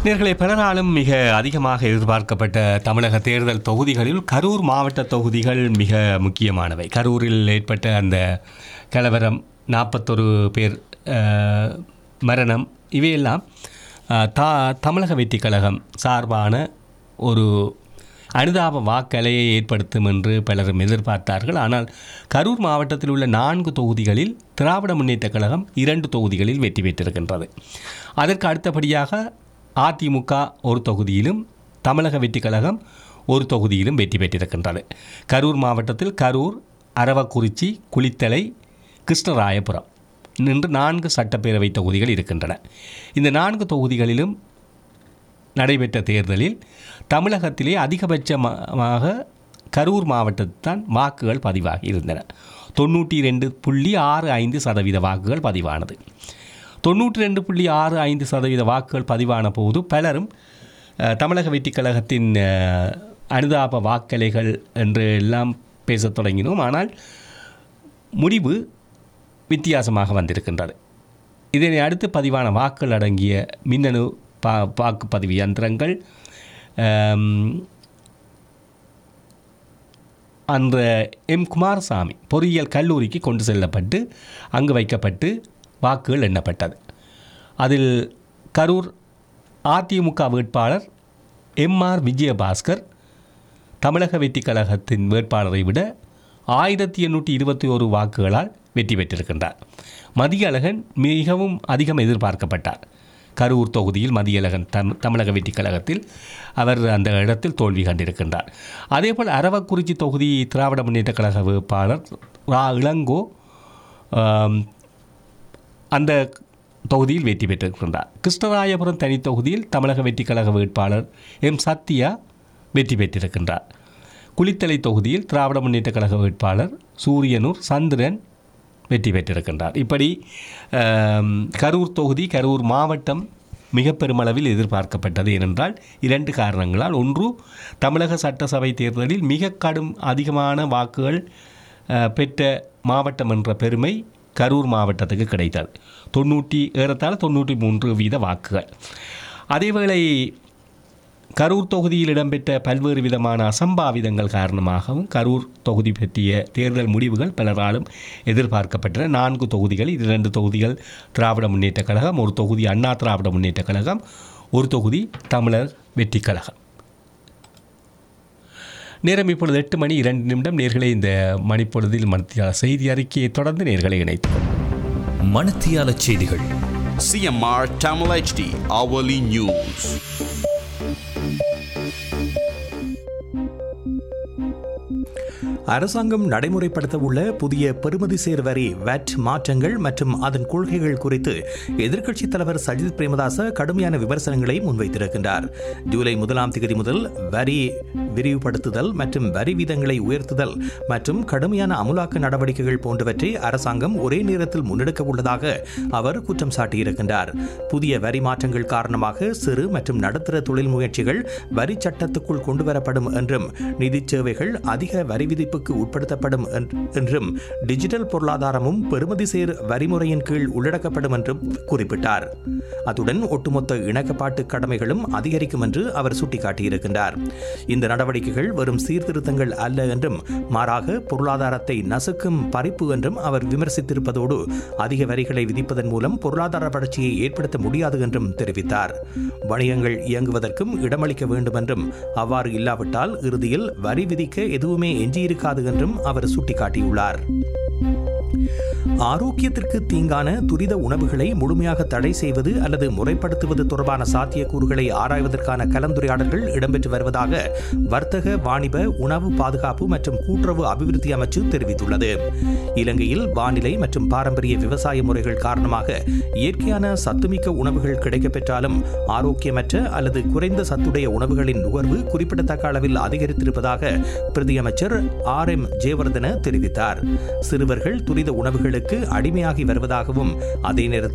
நேர்களை பலராலும் மிக அதிகமாக எதிர்பார்க்கப்பட்ட தமிழக தேர்தல் தொகுதிகளில் கரூர் மாவட்ட தொகுதிகள் மிக முக்கியமானவை கரூரில் ஏற்பட்ட அந்த கலவரம் நாற்பத்தொரு பேர் அஹ், மரணம் இவையெல்லாம் அஹ், தா தமிழக வெற்றிக் கழகம் சார்பான ஒரு அனுதாப வாக்கலையை ஏற்படுத்தும் என்று பலரும் எதிர்பார்த்தார்கள் ஆனால் கரூர் மாவட்டத்தில் உள்ள நான்கு தொகுதிகளில் திராவிட முன்னேற்றக் கழகம் இரண்டு தொகுதிகளில் வெற்றி பெற்றிருக்கின்றது அதற்கு அடுத்தபடியாக அதிமுக ஒரு தொகுதியிலும் தமிழக வெற்றிக் கழகம் ஒரு தொகுதியிலும் வெற்றி பெற்றிருக்கின்றது கரூர் மாவட்டத்தில் கரூர் அரவக்குறிச்சி குளித்தலை கிருஷ்ணராயபுரம் நின்று நான்கு சட்டப்பேரவை தொகுதிகள் இருக்கின்றன இந்த நான்கு தொகுதிகளிலும் நடைபெற்ற தேர்தலில் தமிழகத்திலே அதிகபட்சமாக கரூர் மாவட்டத்தில் தான் வாக்குகள் பதிவாகி இருந்தன தொண்ணூற்றி ரெண்டு புள்ளி ஆறு ஐந்து சதவீத வாக்குகள் பதிவானது தொண்ணூற்றி ரெண்டு புள்ளி ஆறு ஐந்து சதவீத வாக்குகள் பதிவான போது பலரும் அஹ், தமிழக வெற்றிக் கழகத்தின் அஹ், அனுதாப வாக்கலைகள் என்று எல்லாம் பேசத் தொடங்கினோம் ஆனால் முடிவு வித்தியாசமாக வந்திருக்கின்றது இதனை அடுத்து பதிவான வாக்குகள் அடங்கிய மின்னணு பா வாக்குப்பதிவு இயந்திரங்கள் ஆம், அந்த எம் குமாரசாமி பொறியியல் கல்லூரிக்கு கொண்டு செல்லப்பட்டு அங்கு வைக்கப்பட்டு வாக்குகள் எண்ணப்பட்டது அதில் கரூர் அதிமுக வேட்பாளர் எம்ஆர் விஜயபாஸ்கர் தமிழக வெற்றிக் கழகத்தின் வேட்பாளரை விட ஆயிரத்தி எண்ணூற்றி இருபத்தி ஒரு வாக்குகளால் வெற்றி பெற்றிருக்கின்றார் மதியழகன் மிகவும் அதிகம் எதிர்பார்க்கப்பட்டார் கரூர் தொகுதியில் மதியழகன் தம் தமிழக வெற்றிக் கழகத்தில் அவர் அந்த இடத்தில் தோல்வி கண்டிருக்கின்றார் அதேபோல் அரவக்குறிச்சி தொகுதி திராவிட முன்னேற்றக் கழக வேட்பாளர் ரா இளங்கோ ஆம், அந்த தொகுதியில் வெற்றி பெற்றிருக்கின்றார் கிருஷ்ணராயபுரம் தனி தொகுதியில் தமிழக வெற்றிக் கழக வேட்பாளர் எம் சத்யா வெற்றி பெற்றிருக்கின்றார் குளித்தலை தொகுதியில் திராவிட முன்னேற்றக் கழக வேட்பாளர் சூரியனூர் சந்திரன் வெற்றி பெற்றிருக்கின்றார் இப்படி ஆம், கரூர் தொகுதி கரூர் மாவட்டம் மிக பெருமளவில் எதிர்பார்க்கப்பட்டது ஏனென்றால் இரண்டு காரணங்களால் ஒன்று தமிழக சட்டசபை தேர்தலில் மிக கடும் அதிகமான வாக்குகள் அஹ், பெற்ற மாவட்டம் என்ற பெருமை கரூர் மாவட்டத்துக்கு கிடைத்தது தொண்ணூற்றி ஏறத்தாழ தொண்ணூற்றி மூன்று வீத வாக்குகள் அதேவேளை கரூர் தொகுதியில் இடம்பெற்ற பல்வேறு விதமான அசம்பாவிதங்கள் காரணமாகவும் கரூர் தொகுதி பற்றிய தேர்தல் முடிவுகள் பலராலும் எதிர்பார்க்கப்பட்டன நான்கு தொகுதிகள் இரண்டு தொகுதிகள் திராவிட முன்னேற்றக் கழகம் ஒரு தொகுதி அண்ணா திராவிட முன்னேற்றக் கழகம் ஒரு தொகுதி தமிழர் வெற்றிக் கழகம் நேரம் இப்பொழுது எட்டு மணி இரண்டு நிமிடம் நேர்களை இந்த மணிப்பொழுதில் மத்திய செய்தி அறிக்கையை தொடர்ந்து நேர்களை இணைத்தோம் மணத்தியால செய்திகள் CMR Tamil HD Hourly News. அரசாங்கம் நடைமுறைப்படுத்த உள்ள புதிய பெறுமதி சேர் வரி வேட் மாற்றங்கள் மற்றும் அதன் கொள்கைகள் குறித்து எதிர்க்கட்சித் தலைவர் சஜித் பிரேமதாச கடுமையான விமர்சனங்களை முன்வைத்திருக்கின்றார் ஜூலை முதலாம் தேதி முதல் வரி விரிவுபடுத்துதல் மற்றும் வரி வீதங்களை உயர்த்துதல் மற்றும் கடுமையான அமுலாக்க நடவடிக்கைகள் போன்றவற்றை அரசாங்கம் ஒரே நேரத்தில் முன்னெடுக்க உள்ளதாக அவர் குற்றம் சாட்டியிருக்கின்றார் புதிய வரி மாற்றங்கள் காரணமாக சிறு மற்றும் நடுத்தர தொழில் முயற்சிகள் வரி சட்டத்துக்குள் கொண்டுவரப்படும் என்றும் நிதிச் சேவைகள் அதிக வரி விதிப்புக்கு உட்படுத்தப்படும் என்- என்றும் டிஜிட்டல் பொருளாதாரமும் பெறுமதி சேர் வரிமுறையின் கீழ் உள்ளடக்கப்படும் என்றும் குறிப்பிட்டார் அத்துடன் ஒட்டுமொத்த இணக்கப்பாட்டு கடமைகளும் அதிகரிக்கும் என்று அவர் சுட்டிக்காட்டியிருக்கின்றார் இந்த நடவடிக்கைகள் வெறும் சீர்திருத்தங்கள் அல்ல என்றும் மாறாக பொருளாதாரத்தை நசுக்கும் பறிப்பு என்றும் அவர் விமர்சித்திருப்பதோடு அதிக வரிகளை விதிப்பதன் மூலம் பொருளாதார வளர்ச்சியை ஏற்படுத்த முடியாது என்றும் தெரிவித்தார் வணிகங்கள் இயங்குவதற்கும் இடமளிக்க வேண்டும் என்றும் அவ்வாறு இல்லாவிட்டால் இறுதியில் வரி விதிக்க எதுவுமே எஞ்சியிருக்காது என்றும் அவர் சுட்டிக்காட்டியுள்ளார் ஆரோக்கியத்திற்கு தீங்கான துரித உணவுகளை முழுமையாக தடை செய்வது அல்லது முறைப்படுத்துவது தொடர்பான சாத்தியக்கூறுகளை ஆராய்வதற்கான கலந்துரையாடல்கள் இடம்பெற்று வருவதாக வர்த்தக வாணிப உணவு பாதுகாப்பு மற்றும் கூட்டுறவு அபிவிருத்தி அமைச்சு தெரிவித்துள்ளது இலங்கையில் வானிலை மற்றும் பாரம்பரிய விவசாய முறைகள் காரணமாக இயற்கையான சத்துமிக்க உணவுகள் கிடைக்கப்பெற்றாலும் ஆரோக்கியமற்ற அல்லது குறைந்த சத்துடைய உணவுகளின் நுகர்வு குறிப்பிடத்தக்க அளவில் அதிகரித்திருப்பதாக பிரதியமைச்சர் ஆர் எம் ஜெயவர்தன தெரிவித்தார் சிறுவர்கள் துரித உணவுகளுக்கு அடிமையாகி வருவதாகவும் அதே நேரத்தில்